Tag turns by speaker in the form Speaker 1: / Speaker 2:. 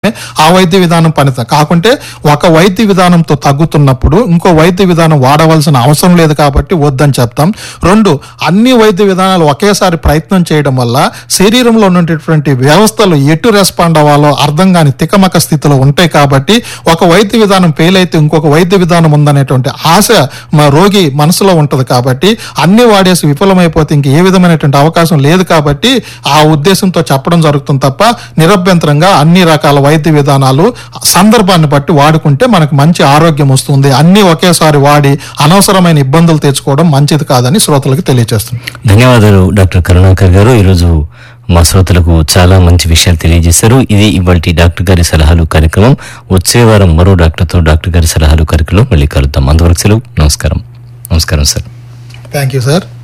Speaker 1: ఆ వైద్య విధానం పనిత కాకుంటే ఒక వైద్య విధానంతో తగ్గుతున్నప్పుడు ఇంకో వైద్య విధానం వాడవలసిన అవసరం లేదు కాబట్టి వద్దని చెప్తాం రెండు అన్ని వైద్య విధానాలు ఒకేసారి ప్రయత్నం చేయడం వల్ల శరీరంలో ఉన్నటువంటి వ్యవస్థలు ఎటు రెస్పాండ్ అవ్వాలో అర్థం కాని తికమక స్థితిలో ఉంటాయి కాబట్టి ఒక వైద్య విధానం ఫెయిల్ అయితే ఇంకొక వైద్య విధానం ఉందనేటువంటి ఆశ మా రోగి మనసులో ఉంటది కాబట్టి అన్ని వాడేసి విఫలమైపోతే ఇంక ఏ విధమైనటువంటి అవకాశం లేదు కాబట్టి ఆ ఉద్దేశంతో చెప్పడం జరుగుతుంది తప్ప నిరభ్యంతరంగా అన్ని రకాల వైద్య విధానాలు సందర్భాన్ని బట్టి వాడుకుంటే మనకు మంచి ఆరోగ్యం వస్తుంది అన్ని ఒకేసారి వాడి అనవసరమైన ఇబ్బందులు తెచ్చుకోవడం మంచిది కాదని శ్రోతలకు తెలియజేస్తుంది
Speaker 2: ధన్యవాదాలు డాక్టర్ కరుణాకర్ గారు ఈరోజు మా శ్రోతలకు చాలా మంచి విషయాలు తెలియజేశారు ఇది ఇవాళ డాక్టర్ గారి సలహాలు కార్యక్రమం వచ్చే వారం మరో డాక్టర్తో డాక్టర్ గారి సలహాలు కార్యక్రమం మళ్ళీ కలుద్దాం అంతవరకు సెలవు నమస్కారం నమస్కారం సార్
Speaker 1: థ్యాంక్ యూ సార్